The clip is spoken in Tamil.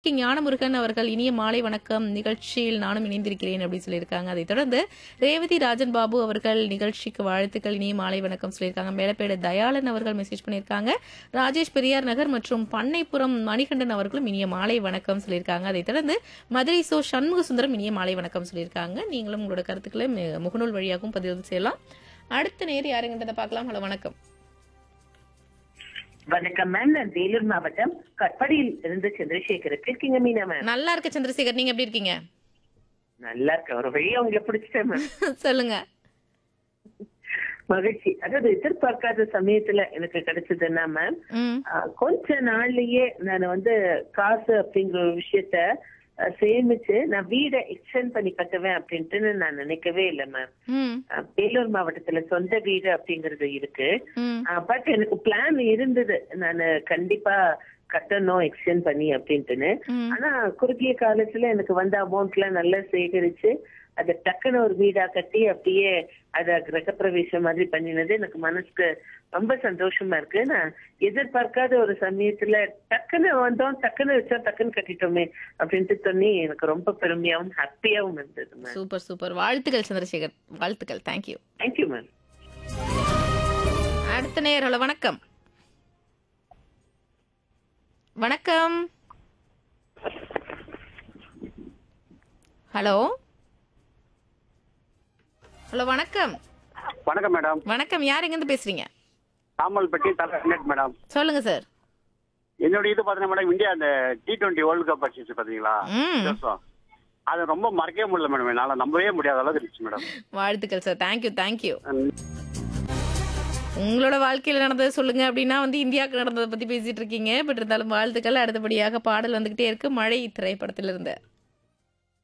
கி. ஞானமுருகன் அவர்கள் இனிய மாலை வணக்கம் நிகழ்ச்சியில் நானும் இணைந்திருக்கிறேன் அப்படின்னு சொல்லியிருக்காங்க அதைத் தொடர்ந்து ரேவதி ராஜன் பாபு அவர்கள் நிகழ்ச்சிக்கு வாழ்த்துக்கள் இனிய மாலை வணக்கம் சொல்லியிருக்காங்க மேலப்பேடு தயாளன் அவர்கள் மெசேஜ் பண்ணியிருக்காங்க ராஜேஷ் பெரியார் நகர் மற்றும் பண்ணைப்புறம் மணிகண்டன் அவர்களும் இனிய மாலை வணக்கம் சொல்லியிருக்காங்க அதைத் தொடர்ந்து மதுரை சோ சண்முக சுந்தரம் இனிய மாலை வணக்கம் சொல்லியிருக்காங்க நீங்களும் உங்களோட கருத்துக்களை மு- முகநூல் வழியாகவும் பதிவு செய்யலாம் அடுத்த நேர் யாருங்கன்றதை பார்க்கலாம் ஹலோ வணக்கம் வணக்கம் மேம் நான் வேலூர் மாவட்டம் கட்படியில் இருந்து சந்திரசேகர் இருக்கீங்க மீனா மேம் நல்லா இருக்க சந்திரசேகர் நீங்க எப்படி இருக்கீங்க நல்லா இருக்க ஒரு வழியா உங்களை பிடிச்சிட்டேன் மேம் சொல்லுங்க மகிழ்ச்சி அதாவது எதிர்பார்க்காத சமயத்துல எனக்கு கிடைச்சதுன்னா மேம் ம் ஆஹ், கொஞ்ச நாள்லயே நான் வந்து காசு அப்படிங்கிற ஒரு விஷயத்த ஆஹ், சேமிச்சு நான் வீடை எக்ஸ்டெண்ட் பண்ணி கட்டுவேன் அப்படின்ட்டு நான் நினைக்கவே இல்லை மேம் ம் ஆஹ், வேலூர் மாவட்டத்துல சொந்த வீடு அப்படிங்கறது இருக்கு ம் பட் எனக்கு பிளான் இருந்தது நான் கண்டிப்பா கட்டணும் எக்ஸ்டெண்ட் பண்ணி அப்படின்ட்டுன்னு ம் ஆனா குறுகிய காலத்துல எனக்கு வந்த அமௌண்ட்ல நல்லா சேகரிச்சு அதை டக்குன்னு ஒரு வீடா கட்டி அப்படியே அத கிரகப்பிரவேசம் மாதிரி பண்ணினது எனக்கு மனசுக்கு ரொம்ப சந்தோஷமா இருக்கு நான் எதிர்பார்க்காத ஒரு சமயத்துல டக்குன்னு வந்தோம் டக்குன்னு வச்சா டக்குன்னு கட்டிட்டோமே அப்படின்ட்டு சொல்லி எனக்கு ரொம்ப பெருமையாவும் ஹாப்பியாவும் இருந்தது மேம் சூப்பர் சூப்பர் வாழ்த்துக்கள் சந்திரசேகர் வாழ்த்துக்கள் தேங்க்யூ தேங்க்யூ மேம் அடுத்த நேரோல வணக்கம் வணக்கம் ஹலோ ஹலோ வணக்கம் வணக்கம் மேடம் வணக்கம் யார் எங்கேருந்து பேசுறீங்க சாமல்பட்டி தலைநெட் மேடம் சொல்லுங்க சார் என்னோட இது பார்த்தீங்கன்னா மேடம் இந்தியா அந்த டி டுவெண்ட்டி வேர்ல்டு கப் வச்சிச்சு பார்த்தீங்களா ம் இந்த வருஷம் அது ரொம்ப மறக்கவே முடியல மேடம் என்னால் நம்பவே முடியாத அளவுக்கு இருந்துச்சு மேடம் வாழ்த்துக்கள் சார் தேங்க்யூ தேங்க்யூ உங்களோட வாழ்க்கையில நடந்ததை சொல்லுங்க அப்படின்னா வந்து இந்தியாவுக்கு நடந்ததை பத்தி பேசிட்டு இருக்கீங்க பட் இருந்தாலும் வாழ்த்துக்கள் அடுத்தபடியாக பாடல் வந்துகிட்டே இருக்கு மழை திரைப்படத்திலிருந்து